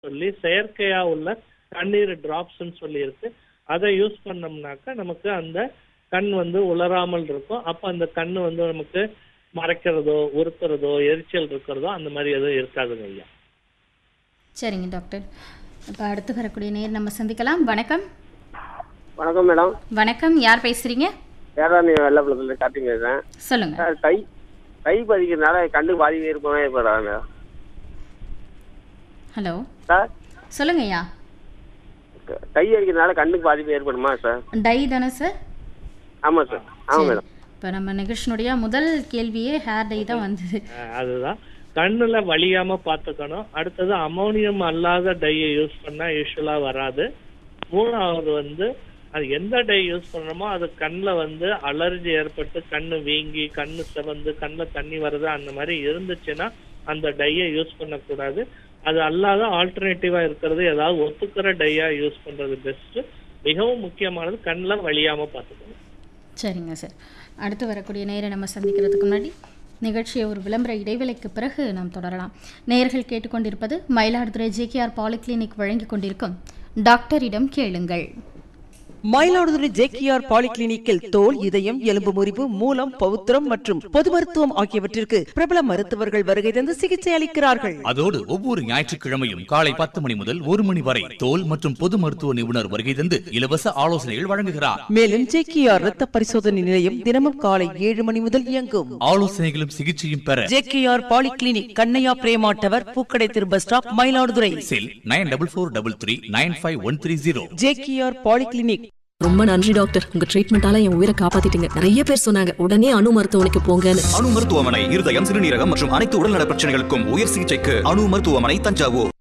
சொல்லி செயற்கையா உள்ள கண்ணீர் டிராப்ஸ்ன்னு சொல்லி இருக்கு அதை யூஸ் பண்ணோம்னாக்கா நமக்கு அந்த கண் வந்து உலராமல் இருக்கும் அப்ப அந்த கண் வந்து நமக்கு மறைக்கிறதோ உறுத்துறதோ எரிச்சல் இருக்கிறதோ அந்த மாதிரி எதுவும் இருக்காதுங்க ஐயா சரிங்க டாக்டர் இப்போ அடுத்து வரக்கூடிய நேர் நம்ம சந்திக்கலாம் வணக்கம் வணக்கம் மேடம் வணக்கம் யார் பேசுறீங்க வேதாந்தி வெள்ளப்பள்ளத்துல கார்த்திக் பேசுறேன் சொல்லுங்க சார் கை கை பதிக்கிறதுனால கண்ணு பாதிப்பு ஏற்படுமே ஏற்படாது மேடம் ஹலோ சார் சொல்லுங்க ஐயா க- கை அடிக்கிறதுனால கண்ணுக்கு பாதிப்பு ஏற்படுமா சார் டை தானே சார் ஆமாம் சார் ஆமாம் மேடம் இப்போ நம்ம நிகழ்ச்சியினுடைய முதல் கேள்வியே ஹேர் டை தான் வந்தது அஹ் அதுதான் கண்ணுல வலியாம பாத்துக்கணும் அடுத்தது அமோனியம் அல்லாத டையை யூஸ் பண்ணா யூஸ்வலா வராது மூணாவது வந்து அது எந்த டை யூஸ் பண்றோமோ அது கண்ணில் வந்து அலர்ஜி ஏற்பட்டு கண்ணு வீங்கி கண்ணு சிவந்து கண்ணில் தண்ணி வருது அந்த மாதிரி இருந்துச்சுன்னா அந்த டையை யூஸ் பண்ணக்கூடாது அது அல்லாத ஆல்டர்னேட்டிவா இருக்கிறது ஏதாவது ஒத்துக்கிற டையா யூஸ் பண்றது பெஸ்ட் மிகவும் முக்கியமானது கண்ணில் வலியாம பார்த்துக்கணும் சரிங்க சார் அடுத்து வரக்கூடிய நேரை நம்ம சந்திக்கிறதுக்கு முன்னாடி நிகழ்ச்சியை ஒரு விளம்பர இடைவேளைக்கு பிறகு நாம் தொடரலாம் நேயர்கள் கேட்டுக்கொண்டிருப்பது மயிலாடுதுறை ஜேகேஆர் பாலிகிளினிக் வழங்கிக் கொண்டிருக்கும் டாக்டரிடம் கேளுங்கள் மயிலாடுதுறை ஜேகேஆர் பாலிகிளினிக்கில் தோல் இதயம் எலும்பு முறிவு மூலம் பவுத்திரம் மற்றும் பொது மருத்துவம் ஆகியவற்றிற்கு பிரபல மருத்துவர்கள் வருகை தந்து சிகிச்சை அளிக்கிறார்கள் அதோடு ஒவ்வொரு ஞாயிற்றுக்கிழமையும் காலை பத்து மணி முதல் ஒரு மணி வரை தோல் மற்றும் பொது மருத்துவ நிபுணர் வருகை தந்து இலவச ஆலோசனைகள் வழங்குகிறார் மேலும் ஜேகேஆர் ரத்த பரிசோதனை நிலையம் தினமும் காலை ஏழு மணி முதல் இயங்கும் ஆலோசனைகளும் சிகிச்சையும் பெற JKR polyclinic Kannaiya Prema tower பூக்கடை Thiru bus stop Mayiladuthurai cell nine double four double three nine five one three zero JKR polyclinic ரொம்ப நன்றி டாக்டர் உங்க ட்ரீட்மெண்டால என் உயிரை காப்பாத்திட்டீங்க நிறைய பேர் சொன்னாங்க உடனே அணு மருத்துவமனைக்கு போங்கன்னு அணு மருத்துவமனை இருதயம் சிறுநீரகம் மற்றும் அனைத்து உடல்நல பிரச்சனைகளுக்கும் உயர் சிகிச்சைக்கு அணு மருத்துவமனை தஞ்சாவூர்